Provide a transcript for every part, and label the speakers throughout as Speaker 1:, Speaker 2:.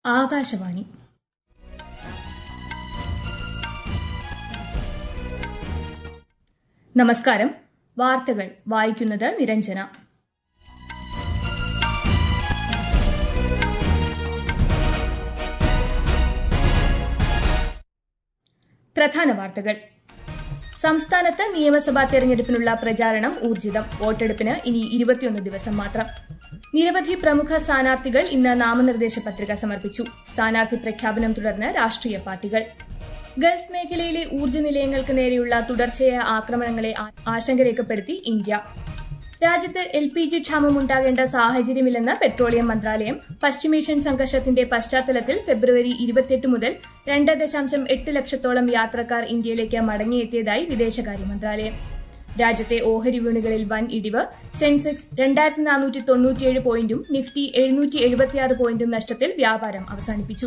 Speaker 1: ആകാശവാണി നമസ്കാരം വാർത്തകൾ വായിക്കുന്നത് നിരഞ്ജന പ്രധാന വാർത്തകൾ സംസ്ഥാനത്ത് നിയമസഭാ തെരഞ്ഞെടുപ്പിനുള്ള പ്രചാരണം ഊർജിതം വോട്ടെടുപ്പിന് ഇനി ഇരുപത്തിയൊന്ന് ദിവസം മാത്രം നിരവധി പ്രമുഖ സ്ഥാനാർത്ഥികൾ ഇന്ന് നാമനിർദ്ദേശ പത്രിക സമർപ്പിച്ചു സ്ഥാനാർത്ഥി പ്രഖ്യാപനം തുടർന്ന് രാഷ്ട്രീയ പാർട്ടികൾ ഗൾഫ് മേഖലയിലെ ഊർജ്ജ നിലയങ്ങൾക്ക് നേരെയുള്ള തുടർച്ചയായ ആക്രമണങ്ങളെ ആശങ്ക രേഖപ്പെടുത്തി ഇന്ത്യ രാജ്യത്ത് എൽ പി ജി ക്ഷാമം ഉണ്ടാകേണ്ട സാഹചര്യമില്ലെന്ന് പെട്രോളിയം മന്ത്രാലയം പശ്ചിമേഷ്യൻ സംഘർഷത്തിന്റെ പശ്ചാത്തലത്തിൽ ഫെബ്രുവരി ഇരുപത്തിയെട്ട് മുതൽ രണ്ട് ദശാംശം എട്ട് ലക്ഷത്തോളം യാത്രക്കാർ ഇന്ത്യയിലേക്ക് മടങ്ങിയെത്തിയതായി വിദേശകാര്യ മന്ത്രാലയം രാജ്യത്തെ ഓഹരി വിപണികളിൽ വൻ ഇടിവ് സെൻസെക്സ് രണ്ടായിരത്തി നാനൂറ്റി തൊണ്ണൂറ്റിയേഴ് പോയിന്റും നിഫ്റ്റി എഴുന്നൂറ്റി എഴുപത്തിയാറ് പോയിന്റും നഷ്ടത്തിൽ വ്യാപാരം അവസാനിപ്പിച്ചു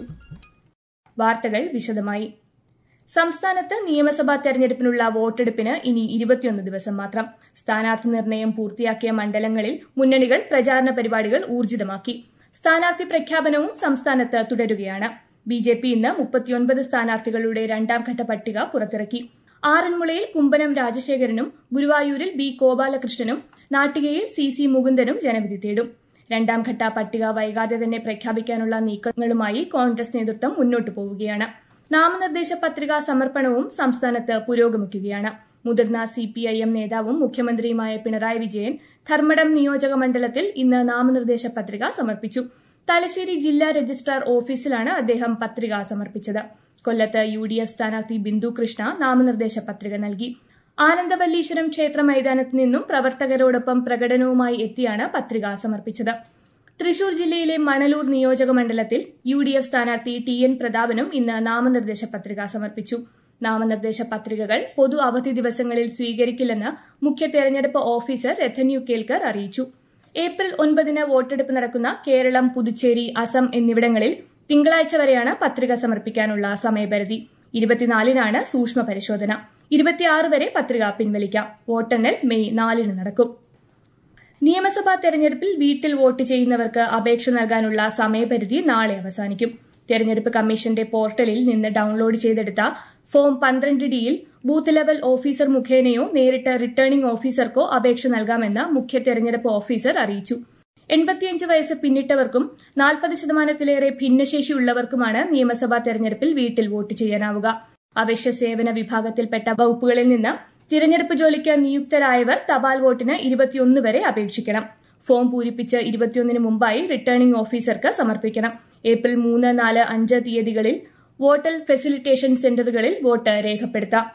Speaker 1: വാർത്തകൾ വിശദമായി സംസ്ഥാനത്ത് നിയമസഭാ തെരഞ്ഞെടുപ്പിനുള്ള വോട്ടെടുപ്പിന് ഇനി ഇരുപത്തിയൊന്ന് ദിവസം മാത്രം സ്ഥാനാർത്ഥി നിർണയം പൂർത്തിയാക്കിയ മണ്ഡലങ്ങളിൽ മുന്നണികൾ പ്രചാരണ പരിപാടികൾ ഊർജിതമാക്കി സ്ഥാനാർത്ഥി പ്രഖ്യാപനവും സംസ്ഥാനത്ത് തുടരുകയാണ് ബി ജെ പി ഇന്ന് മുപ്പത്തിയൊൻപത് സ്ഥാനാർത്ഥികളുടെ രണ്ടാംഘട്ട പട്ടിക പുറത്തിറക്കി ആറന്മുളയിൽ കുമ്പനം രാജശേഖരനും ഗുരുവായൂരിൽ ബി ഗോപാലകൃഷ്ണനും നാട്ടികയിൽ സി സി മുകുന്ദനും ജനവിധി തേടും രണ്ടാംഘട്ട പട്ടിക വൈകാതെ തന്നെ പ്രഖ്യാപിക്കാനുള്ള നീക്കങ്ങളുമായി കോൺഗ്രസ് നേതൃത്വം മുന്നോട്ടു പോവുകയാണ് നാമനിർദ്ദേശ പത്രികാ സമർപ്പണവും സംസ്ഥാനത്ത് പുരോഗമിക്കുകയാണ് മുതിർന്ന സി പി ഐ എം നേതാവും മുഖ്യമന്ത്രിയുമായ പിണറായി വിജയൻ ധർമ്മടം നിയോജക മണ്ഡലത്തിൽ ഇന്ന് നാമനിർദ്ദേശ പത്രിക സമർപ്പിച്ചു തലശ്ശേരി ജില്ലാ രജിസ്ട്രാർ ഓഫീസിലാണ് അദ്ദേഹം പത്രിക സമർപ്പിച്ചത് കൊല്ലത്ത് യു ഡി എഫ് സ്ഥാനാർത്ഥി ബിന്ദു കൃഷ്ണ നാമനിർദ്ദേശ പത്രിക നൽകി ആനന്ദവല്ലീശ്വരം ക്ഷേത്ര മൈതാനത്ത് നിന്നും പ്രവർത്തകരോടൊപ്പം പ്രകടനവുമായി എത്തിയാണ് പത്രിക സമർപ്പിച്ചത് തൃശൂർ ജില്ലയിലെ മണലൂർ നിയോജക മണ്ഡലത്തിൽ യു ഡി എഫ് സ്ഥാനാർത്ഥി ടി എൻ പ്രതാപനും ഇന്ന് നാമനിർദ്ദേശ പത്രിക സമർപ്പിച്ചു നാമനിർദ്ദേശ പത്രികകൾ പൊതു അവധി ദിവസങ്ങളിൽ സ്വീകരിക്കില്ലെന്ന് മുഖ്യ തെരഞ്ഞെടുപ്പ് ഓഫീസർ രഥന്യു കേൽക്കർ അറിയിച്ചു ഏപ്രിൽ ഒൻപതിന് വോട്ടെടുപ്പ് നടക്കുന്ന കേരളം പുതുച്ചേരി അസം എന്നിവിടങ്ങളിൽ തിങ്കളാഴ്ച വരെയാണ് പത്രിക സമർപ്പിക്കാനുള്ള സമയപരിധി ഇരുപത്തിനാലിനാണ് സൂക്ഷ്മ പരിശോധന ഇരുപത്തിയാറ് വരെ പത്രിക പിൻവലിക്കാം വോട്ടെണ്ണൽ മെയ് നാലിന് നടക്കും നിയമസഭാ തെരഞ്ഞെടുപ്പിൽ വീട്ടിൽ വോട്ട് ചെയ്യുന്നവർക്ക് അപേക്ഷ നൽകാനുള്ള സമയപരിധി നാളെ അവസാനിക്കും തെരഞ്ഞെടുപ്പ് കമ്മീഷന്റെ പോർട്ടലിൽ നിന്ന് ഡൌൺലോഡ് ചെയ്തെടുത്ത ഫോം പന്ത്രണ്ട് ഡിയിൽ ബൂത്ത് ലെവൽ ഓഫീസർ മുഖേനയോ നേരിട്ട് റിട്ടേണിംഗ് ഓഫീസർക്കോ അപേക്ഷ നൽകാമെന്ന് മുഖ്യ തെരഞ്ഞെടുപ്പ് ഓഫീസർ അറിയിച്ചു എൺപത്തിയഞ്ച് വയസ്സ് പിന്നിട്ടവർക്കും നാൽപ്പത് ശതമാനത്തിലേറെ ഭിന്നശേഷിയുള്ളവർക്കുമാണ് നിയമസഭാ തെരഞ്ഞെടുപ്പിൽ വീട്ടിൽ വോട്ട് ചെയ്യാനാവുക അവശ്യ സേവന വിഭാഗത്തിൽപ്പെട്ട വകുപ്പുകളിൽ നിന്ന് തിരഞ്ഞെടുപ്പ് ജോലിക്ക് നിയുക്തരായവർ തപാൽ വോട്ടിന് ഇരുപത്തിയൊന്ന് വരെ അപേക്ഷിക്കണം ഫോം പൂരിപ്പിച്ച് ഇരുപത്തിയൊന്നിന് മുമ്പായി റിട്ടേണിംഗ് ഓഫീസർക്ക് സമർപ്പിക്കണം ഏപ്രിൽ മൂന്ന് നാല് അഞ്ച് തീയതികളിൽ വോട്ടൽ ഫെസിലിറ്റേഷൻ സെന്ററുകളിൽ വോട്ട് രേഖപ്പെടുത്താം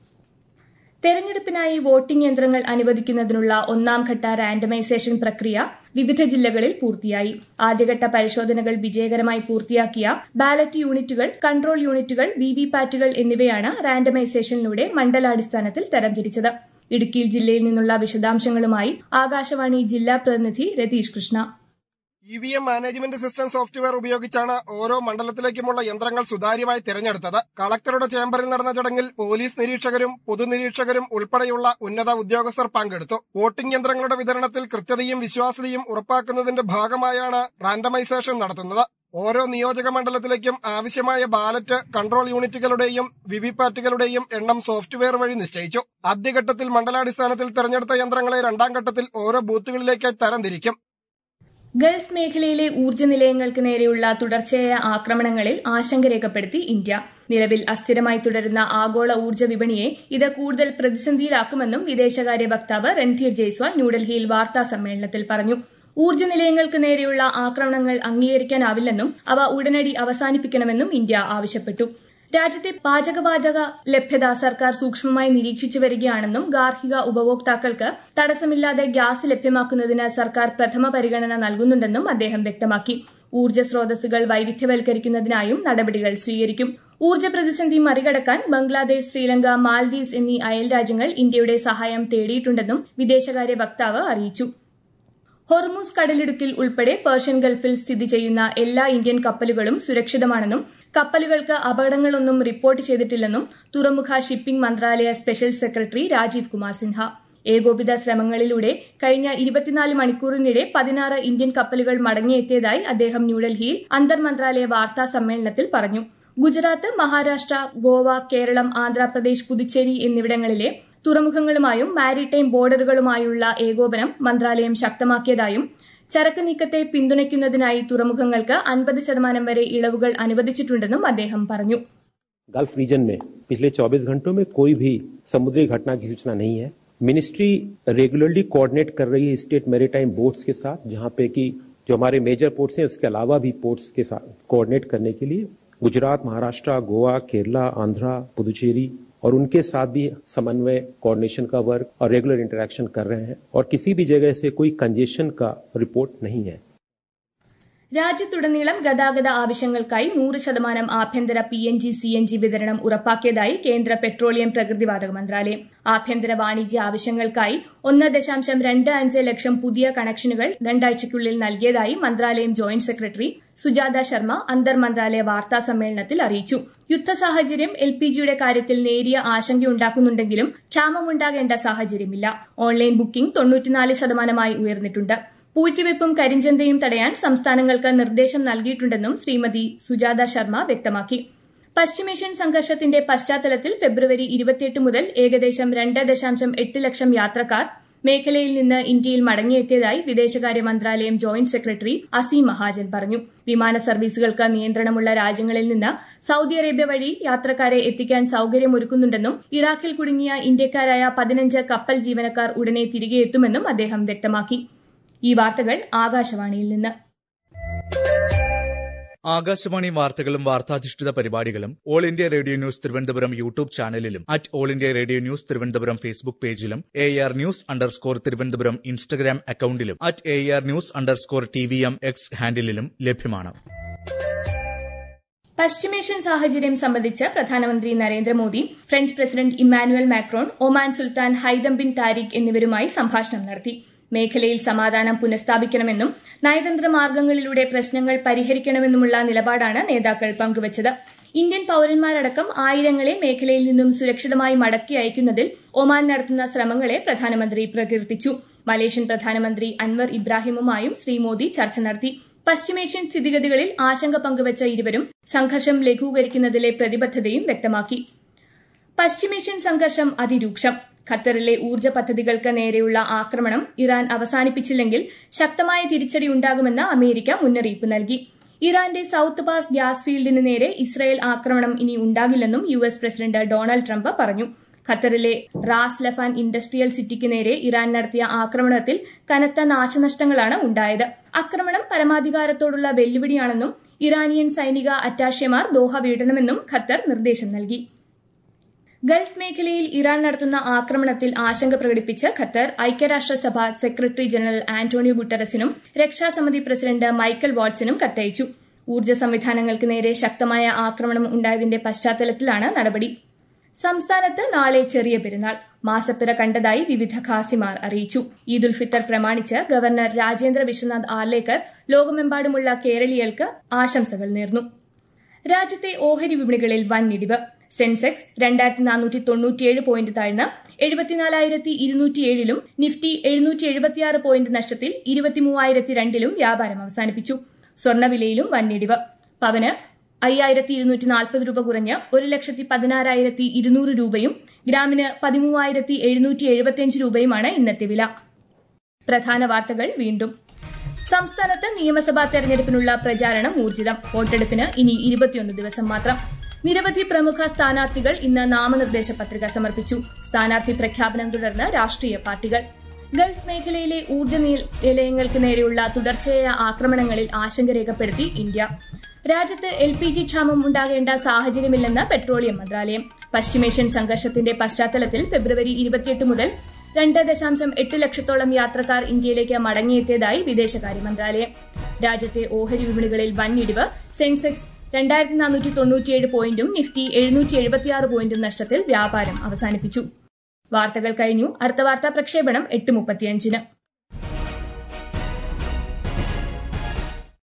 Speaker 1: തെരഞ്ഞെടുപ്പിനായി വോട്ടിംഗ് യന്ത്രങ്ങൾ അനുവദിക്കുന്നതിനുള്ള ഒന്നാംഘട്ട റാൻഡമൈസേഷൻ പ്രക്രിയ വിവിധ ജില്ലകളിൽ പൂർത്തിയായി ആദ്യഘട്ട പരിശോധനകൾ വിജയകരമായി പൂർത്തിയാക്കിയ ബാലറ്റ് യൂണിറ്റുകൾ കൺട്രോൾ യൂണിറ്റുകൾ വിവിപാറ്റുകൾ എന്നിവയാണ് റാൻഡമൈസേഷനിലൂടെ മണ്ഡലാടിസ്ഥാനത്തിൽ തരംതിരിച്ചത് ഇടുക്കിയിൽ ജില്ലയിൽ നിന്നുള്ള വിശദാംശങ്ങളുമായി ആകാശവാണി ജില്ലാ പ്രതിനിധി Ratheesh Krishna
Speaker 2: E V M management system software ഉപയോഗിച്ചാണ് ഓരോ മണ്ഡലത്തിലേക്കുമുള്ള യന്ത്രങ്ങൾ സുതാര്യമായി തിരഞ്ഞെടുത്തത് കളക്ടറുടെ ചേംബറിൽ നടന്ന ചടങ്ങിൽ പോലീസ് നിരീക്ഷകരും പൊതുനിരീക്ഷകരും ഉൾപ്പെടെയുള്ള ഉന്നത ഉദ്യോഗസ്ഥർ പങ്കെടുത്തു വോട്ടിംഗ് യന്ത്രങ്ങളുടെ വിതരണത്തിൽ കൃത്യതയും വിശ്വാസ്യതയും ഉറപ്പാക്കുന്നതിന്റെ ഭാഗമായാണ് റാൻഡമൈസേഷൻ നടത്തുന്നത് ഓരോ നിയോജക മണ്ഡലത്തിലേക്കും ആവശ്യമായ ബാലറ്റ് കൺട്രോൾ യൂണിറ്റുകളുടെയും വിവിപാറ്റുകളുടെയും എണ്ണം സോഫ്റ്റ്വെയർ വഴി നിശ്ചയിച്ചു ആദ്യഘട്ടത്തിൽ മണ്ഡലാടിസ്ഥാനത്തിൽ തെരഞ്ഞെടുത്ത യന്ത്രങ്ങളെ രണ്ടാം ഘട്ടത്തിൽ ഓരോ ബൂത്തുകളിലേക്ക് തരംതിരിക്കും
Speaker 1: ഗൾഫ് മേഖലയിലെ ഊർജ്ജ നിലയങ്ങൾക്ക് നേരെയുള്ള തുടർച്ചയായ ആക്രമണങ്ങളിൽ ആശങ്ക രേഖപ്പെടുത്തി ഇന്ത്യ നിലവിൽ അസ്ഥിരമായി തുടരുന്ന ആഗോള ഊർജ്ജ വിപണിയെ ഇത് കൂടുതൽ പ്രതിസന്ധിയിലാക്കുമെന്നും വിദേശകാര്യ വക്താവ് രൺധീർ ജയ്സ്വാൾ ന്യൂഡൽഹിയിൽ വാർത്താ സമ്മേളനത്തിൽ പറഞ്ഞു ഊർജ്ജ നിലയങ്ങൾക്ക് നേരെയുള്ള ആക്രമണങ്ങൾ അംഗീകരിക്കാനാവില്ലെന്നും അവ ഉടനടി അവസാനിപ്പിക്കണമെന്നും ഇന്ത്യ ആവശ്യപ്പെട്ടു രാജ്യത്തെ പാചകവാതക ലഭ്യത സർക്കാർ സൂക്ഷ്മമായി നിരീക്ഷിച്ചു വരികയാണെന്നും ഗാർഹിക ഉപഭോക്താക്കൾക്ക് തടസ്സമില്ലാതെ ഗ്യാസ് ലഭ്യമാക്കുന്നതിന് സർക്കാർ പ്രഥമ പരിഗണന നൽകുന്നുണ്ടെന്നും അദ്ദേഹം വ്യക്തമാക്കി ഊർജ്ജ സ്രോതസ്സുകൾ വൈവിധ്യവൽക്കരിക്കുന്നതിനായും നടപടികൾ സ്വീകരിക്കും ഊർജ്ജ പ്രതിസന്ധി മറികടക്കാൻ ബംഗ്ലാദേശ് ശ്രീലങ്ക മാൽദീവ്സ് എന്നീ അയൽ രാജ്യങ്ങൾ ഇന്ത്യയുടെ സഹായം തേടിയിട്ടുണ്ടെന്നും വിദേശകാര്യ വക്താവ് അറിയിച്ചു ഹൊർമൂസ് കടലിടുക്കിൽ ഉൾപ്പെടെ പേർഷ്യൻ ഗൾഫിൽ സ്ഥിതി ചെയ്യുന്ന എല്ലാ ഇന്ത്യൻ കപ്പലുകളും സുരക്ഷിതമാണെന്നും കപ്പലുകൾക്ക് അപകടങ്ങളൊന്നും റിപ്പോർട്ട് ചെയ്തിട്ടില്ലെന്നും തുറമുഖ ഷിപ്പിംഗ് മന്ത്രാലയ സ്പെഷ്യൽ സെക്രട്ടറി രാജീവ് കുമാർ സിൻഹ ഏകോപിത ശ്രമങ്ങളിലൂടെ കഴിഞ്ഞ ഇരുപത്തിനാല് മണിക്കൂറിനിടെ പതിനാറ് ഇന്ത്യൻ കപ്പലുകൾ മടങ്ങിയെത്തിയതായി അദ്ദേഹം ന്യൂഡൽഹിയിൽ അന്തർ മന്ത്രാലയ വാർത്താ സമ്മേളനത്തിൽ പറഞ്ഞു ഗുജറാത്ത് മഹാരാഷ്ട്ര ഗോവ കേരളം ആന്ധ്രാപ്രദേശ് പുതുച്ചേരി എന്നിവിടങ്ങളിലെ തുറമുഖങ്ങളുമായും മാരിടൈം ബോർഡറുകളുമായുള്ള ഏകോപനം മന്ത്രാലയം ശക്തമാക്കിയതായും ചരക്ക് നീക്കത്തെ പിന്തുണയ്ക്കുന്നതിനായി തുറമുഖങ്ങൾക്ക് അൻപത് ശതമാനം വരെ ഇളവുകൾ അനുവദിച്ചിട്ടുണ്ടെന്നും അദ്ദേഹം പറഞ്ഞു
Speaker 3: गल्फ रीजन में पिछले 24 घंटों में कोई भी समुद्री घटना की सूचना नहीं है मिनिस्ट्री रेगुलरली कोऑर्डिनेट कर रही है स्टेट मेरीटाइम बोर्ड्स के साथ जहां पे कि जो हमारे मेजर पोर्ट्स हैं उसके अलावा भी पोर्ट्स के साथ कोऑर्डिनेट करने के लिए गुजरात महाराष्ट्र गोवा केरला आंध्रा पुदुचेरी और उनके साथ भी समन्वय कोऑर्डिनेशन का वर्क और रेगुलर इंटरेक्शन कर रहे हैं और किसी भी जगह से कोई कंजेशन का रिपोर्ट नहीं है
Speaker 1: രാജ്യത്തുടനീളം ഗതാഗത ആവശ്യങ്ങൾക്കായി നൂറ് ശതമാനം ആഭ്യന്തര P N G C N G വിതരണം ഉറപ്പാക്കിയതായി കേന്ദ്ര പെട്രോളിയം പ്രകൃതിവാതക മന്ത്രാലയം ആഭ്യന്തര വാണിജ്യ ആവശ്യങ്ങൾക്കായി ഒന്ന് ദശാംശം രണ്ട് അഞ്ച് ലക്ഷം പുതിയ കണക്ഷനുകൾ രണ്ടാഴ്ചയ്ക്കുള്ളിൽ നൽകിയതായി മന്ത്രാലയം ജോയിന്റ് സെക്രട്ടറി സുജാത ശർമ്മ അന്തർ മന്ത്രാലയ വാർത്താ സമ്മേളനത്തിൽ അറിയിച്ചു യുദ്ധ സാഹചര്യം എൽ പി ജിയുടെ കാര്യത്തിൽ നേരിയ ആശങ്കയുണ്ടാക്കുന്നുണ്ടെങ്കിലും ക്ഷാമമുണ്ടാകേണ്ട സാഹചര്യമില്ല ഓൺലൈൻ ബുക്കിംഗ് തൊണ്ണൂറ്റിനാല് ശതമാനമായി ഉയർന്നിട്ടുണ്ട് പൂഴ്ത്തിവെപ്പും കരിഞ്ചന്തയും തടയാൻ സംസ്ഥാനങ്ങൾക്ക് നിർദ്ദേശം നൽകിയിട്ടുണ്ടെന്നും ശ്രീമതി സുജാത ശർമ്മ വ്യക്തമാക്കി പശ്ചിമേഷ്യൻ സംഘർഷത്തിന്റെ പശ്ചാത്തലത്തിൽ ഫെബ്രുവരി ഇരുപത്തിയെട്ട് മുതൽ ഏകദേശം രണ്ട് ദശാംശം എട്ട് ലക്ഷം യാത്രക്കാർ മേഖലയിൽ നിന്ന് ഇന്ത്യയിൽ മടങ്ങിയെത്തിയതായി വിദേശകാര്യ മന്ത്രാലയം ജോയിന്റ് സെക്രട്ടറി അസീം മഹാജൻ പറഞ്ഞു വിമാന സർവീസുകൾക്ക് നിയന്ത്രണമുള്ള രാജ്യങ്ങളിൽ നിന്ന് സൌദി അറേബ്യ വഴി യാത്രക്കാരെ എത്തിക്കാൻ സൌകര്യമൊരുക്കുന്നുണ്ടെന്നും ഇറാഖിൽ കുടുങ്ങിയ ഇന്ത്യക്കാരായ പതിനഞ്ച് കപ്പൽ ജീവനക്കാർ ഉടനെ തിരികെ എത്തുമെന്നും അദ്ദേഹം വ്യക്തമാക്കി ഈ വാർത്തകൾ ആകാശവാണിയിൽ നിന്ന്
Speaker 4: ആകാശവാണി വാർത്തകളും വാർത്താധിഷ്ഠിത പരിപാടികളും All India Radio news Thiruvananthapuram YouTube ചാനലിലും at All India Radio news Thiruvananthapuram Facebook പേജിലും A R news underscore Thiruvananthapuram Instagram അക്കൌണ്ടിലും at A R news underscore T V M X ഹാൻഡിലും ലഭ്യമാണ്
Speaker 1: പശ്ചിമേഷ്യൻ സാഹചര്യം സംബന്ധിച്ച് പ്രധാനമന്ത്രി Narendra Modi French president Emmanuel Macron Oman സുൽത്താൻ ഹൈദം ബിൻ താരിഖ് എന്നിവരുമായി സംഭാഷണം നടത്തി മേഖലയിൽ സമാധാനം പുനഃസ്ഥാപിക്കണമെന്നും നയതന്ത്ര മാർഗങ്ങളിലൂടെ പ്രശ്നങ്ങൾ പരിഹരിക്കണമെന്നുമുള്ള നിലപാടാണ് നേതാക്കൾ പങ്കുവച്ചത് ഇന്ത്യൻ പൌരന്മാരടക്കം ആയിരങ്ങളെ മേഖലയിൽ നിന്നും സുരക്ഷിതമായി മടക്കി അയക്കുന്നതിൽ ഒമാൻ നടത്തുന്ന ശ്രമങ്ങളെ പ്രധാനമന്ത്രി പ്രകീർത്തിച്ചു മലേഷ്യൻ പ്രധാനമന്ത്രി അൻവർ ഇബ്രാഹിമുമായും ശ്രീ മോദി ചർച്ച നടത്തി പശ്ചിമേഷ്യൻ സ്ഥിതിഗതികളിൽ ആശങ്ക പങ്കുവച്ച ഇരുവരും സംഘർഷം ലഘൂകരിക്കുന്നതിലെ പ്രതിബദ്ധതയും വ്യക്തമാക്കി പശ്ചിമേഷ്യൻ സംഘർഷം അതിരൂക്ഷം ഖത്തറിലെ ഊർജ്ജ പദ്ധതികൾക്ക് നേരെയുള്ള ആക്രമണം ഇറാൻ അവസാനിപ്പിച്ചില്ലെങ്കിൽ ശക്തമായ തിരിച്ചടി ഉണ്ടാകുമെന്ന് അമേരിക്ക മുന്നറിയിപ്പ് നൽകി ഇറാന്റെ സൌത്ത് പാസ് ഗ്യാസ് ഫീൽഡിന് നേരെ ഇസ്രയേൽ ആക്രമണം ഇനി ഉണ്ടാകില്ലെന്നും U S president Donald Trump പറഞ്ഞു ഖത്തറിലെ റാസ് ലഫാൻ ഇൻഡസ്ട്രിയൽ സിറ്റിക്ക് നേരെ ഇറാൻ നടത്തിയ ആക്രമണത്തിൽ കനത്ത നാശനഷ്ടങ്ങളാണ് ഉണ്ടായത് ആക്രമണം പരമാധികാരത്തോടുള്ള വെല്ലുവിളിയാണെന്നും ഇറാനിയൻ സൈനിക അറ്റാഷെമാർ ദോഹ വീടണമെന്നും ഖത്തർ നിർദ്ദേശം നൽകി ഗൾഫ് മേഖലയിൽ ഇറാൻ നടത്തുന്ന ആക്രമണത്തിൽ ആശങ്ക പ്രകടിപ്പിച്ച് ഖത്തർ ഐക്യരാഷ്ട്രസഭ സെക്രട്ടറി ജനറൽ ആന്റോണിയോ ഗുട്ടറസിനും രക്ഷാസമിതി പ്രസിഡന്റ് മൈക്കൽ വാട്സനും കത്തയച്ചു ഊർജ്ജ സംവിധാനങ്ങൾക്ക് നേരെ ശക്തമായ ആക്രമണം ഉണ്ടായതിന്റെ പശ്ചാത്തലത്തിലാണ് നടപടി സംസ്ഥാനത്ത് നാളെ ചെറിയ പെരുന്നാൾ മാസപ്പിറ കണ്ടതായി വിവിധ ഖാസിമാർ അറിയിച്ചു ഈദുൽ ഫിത്തർ പ്രമാണിച്ച് ഗവർണർ രാജേന്ദ്ര വിശ്വനാഥ് ആർലേക്കർ ലോകമെമ്പാടുമുള്ള കേരളീയർക്ക് ആശംസകൾ നേർന്നു രാജ്യത്തെ ഓഹരി വിപണികളിൽ വൻ ഇടിവ് സെൻസെക്സ് രണ്ടായിരത്തി നാനൂറ്റി തൊണ്ണൂറ്റിയേഴ് പോയിന്റ് താഴ്ന്ന് എഴുപത്തിനാലായിരത്തി ഇരുന്നൂറ്റിയേഴിലും നിഫ്റ്റി എഴുന്നൂറ്റി എഴുപത്തിയാറ് പോയിന്റ് നഷ്ടത്തിൽ ഇരുപത്തിമൂവായിരത്തി രണ്ടിലും വ്യാപാരം അവസാനിപ്പിച്ചു സ്വർണ്ണവിലയിലും വന്നിടിവ് പവന് അയ്യായിരത്തി ഇരുന്നൂറ്റി നാൽപ്പത് രൂപ കുറഞ്ഞ് ഒരു ലക്ഷത്തി പതിനാറായിരത്തി ഇരുന്നൂറ് രൂപയും ഗ്രാമിന് പതിമൂവായിരത്തി എഴുന്നൂറ്റി എഴുപത്തിയഞ്ച് രൂപയുമാണ് ഇന്നത്തെ വില പ്രധാന വാർത്തകൾ വീണ്ടും സംസ്ഥാനത്ത് നിയമസഭാ തെരഞ്ഞെടുപ്പിനുള്ള പ്രചാരണം ഊർജിതം വോട്ടെടുപ്പിന് ഇനി ഇരുപത്തിയൊന്ന് ദിവസം മാത്രം നിരവധി പ്രമുഖ സ്ഥാനാർത്ഥികൾ ഇന്ന് നാമനിർദ്ദേശ പത്രിക സമർപ്പിച്ചു സ്ഥാനാർത്ഥി പ്രഖ്യാപനം തുടർന്ന് രാഷ്ട്രീയ പാർട്ടികൾ ഗൾഫ് മേഖലയിലെ ഊർജ്ജ നിലയങ്ങൾക്ക് നേരെയുള്ള തുടർച്ചയായ ആക്രമണങ്ങളിൽ ആശങ്ക രേഖപ്പെടുത്തി ഇന്ത്യ രാജ്യത്ത് എൽ പി ജി ക്ഷാമം ഉണ്ടാകേണ്ട സാഹചര്യമില്ലെന്ന് പെട്രോളിയം മന്ത്രാലയം പശ്ചിമേഷ്യൻ സംഘർഷത്തിന്റെ പശ്ചാത്തലത്തിൽ ഫെബ്രുവരി ഇരുപത്തിയെട്ട് മുതൽ രണ്ട് ദശാംശം എട്ട് ലക്ഷത്തോളം യാത്രക്കാർ ഇന്ത്യയിലേക്ക് മടങ്ങിയെത്തിയതായി വിദേശകാര്യ മന്ത്രാലയം രാജ്യത്തെ ഓഹരി വിപണികളിൽ വൻ ഇടിവ് സെൻസെക്സ് രണ്ടായിരത്തി നാനൂറ്റി തൊണ്ണൂറ്റിയേഴ് പോയിന്റും നിഫ്റ്റി എഴുന്നൂറ്റി എഴുപത്തിയാറ് പോയിന്റും നഷ്ടത്തിൽ വ്യാപാരം അവസാനിപ്പിച്ചു വാർത്തകൾ കഴിഞ്ഞു അടുത്ത വാർത്താ പ്രക്ഷേപണം എട്ട് മുപ്പത്തിയഞ്ചിന്